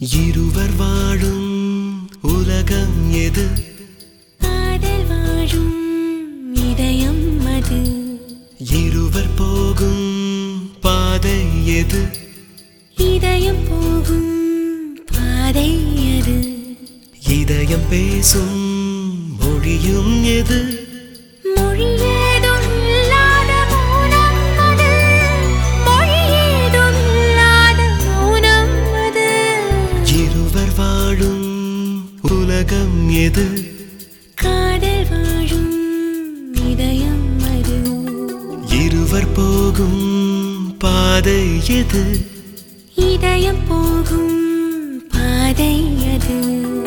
இருவர் வாழும் உலகம் எது காதல் வாழும் இதயம் அது இருவர் போகும் பாதை எது இதயம் போகும் பாதை அது இதயம் பேசும் மொழியும் எது மொழி ஏதும் இல்லாத மௌனம் அது மொழி ஏதும் இல்லாத மௌனம் அது இருவர் வாழும் உலகம் எது காதல் வாழும் இதயம் அது இருவர் போகும் பாதை எது இதயம் போகும் பாதை அது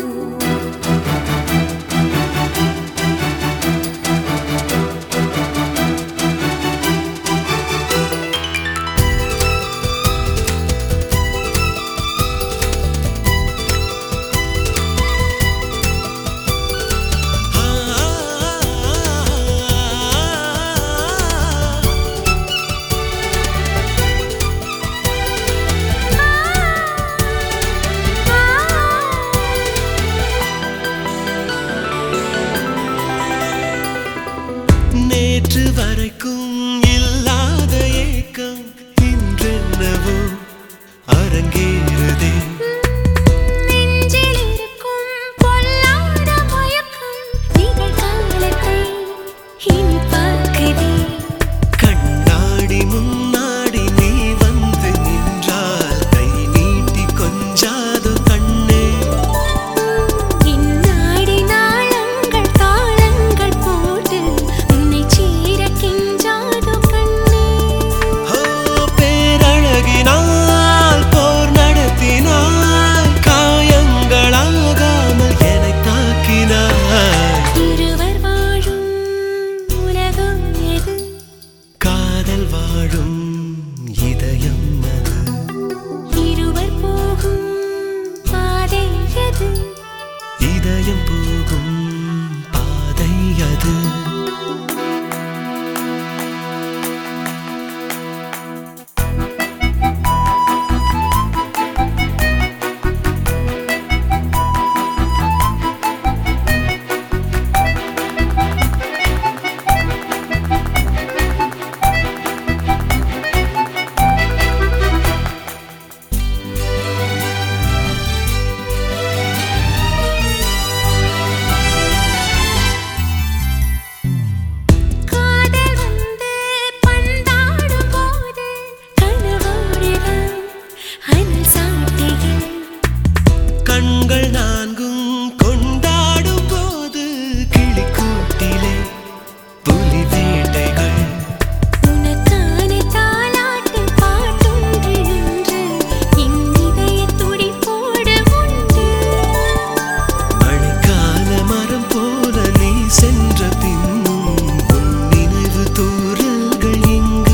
நேற்று வரைக்கும் இல்லாத ஏக்கம் இன்றென்னவோ அரங்கேறுதே நெஞ்சில் இருக்கும் பொல்லாத மயக்கம் நிகழ்காலத்தை இனி பார்க்குதே கண்ணாடி முன்னாடி நீ வந்து நின்றால் கை நீட்டி கொஞ்சாது கண்ணே இந்நாடி நாளங்கள் தாளங்கள் போட்டு உன்னை சீர கெஞ்சாதோ கண்ணே ஓ, பேரழகினால் போர் நடத்தினாய் காயங்களாகாமல் என்னை தாக்கினாய் இருவர் வாழும் உலகம் எது காதல் வாழும் இதயம் அது இருவர் போகும் பாதை எது இதயம் போகும் பாதை அது காதல் வந்து பந்தாடும் போது கனவோடுதான் அனல் சாட்டைகள் கண்கள் நான்கும் கொண்டாடும் போது கிளிக்கூட்டிலே புலி வேட்டைகள் உனக்கான தாலாட்டு பாட்டொன்று என்று என் இதய துடிப்போடு உண்டு மழைக்கால மரம் போல நீ சென்ற பின்னும் உன் நினைவு தூரல்கள் இங்கு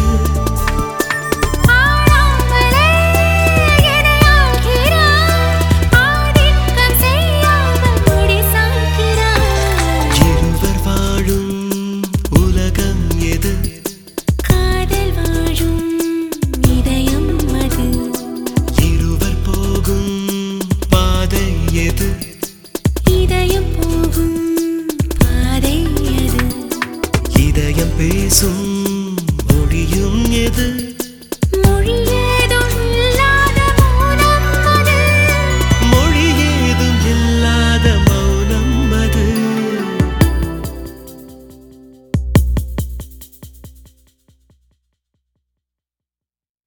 ஆடாமலே என்னை ஆள்கிறாய் ஆதிக்கம் செய்யாமல் முடி சாய்க்கிறாய் இருவர் வாழும் உலகம் எது காதல் வாழும் இதயம் அது இருவர் போகும் பாதை எது இதயம் போகும் பாதை அது இதயம் பேசும் மொழியும் எது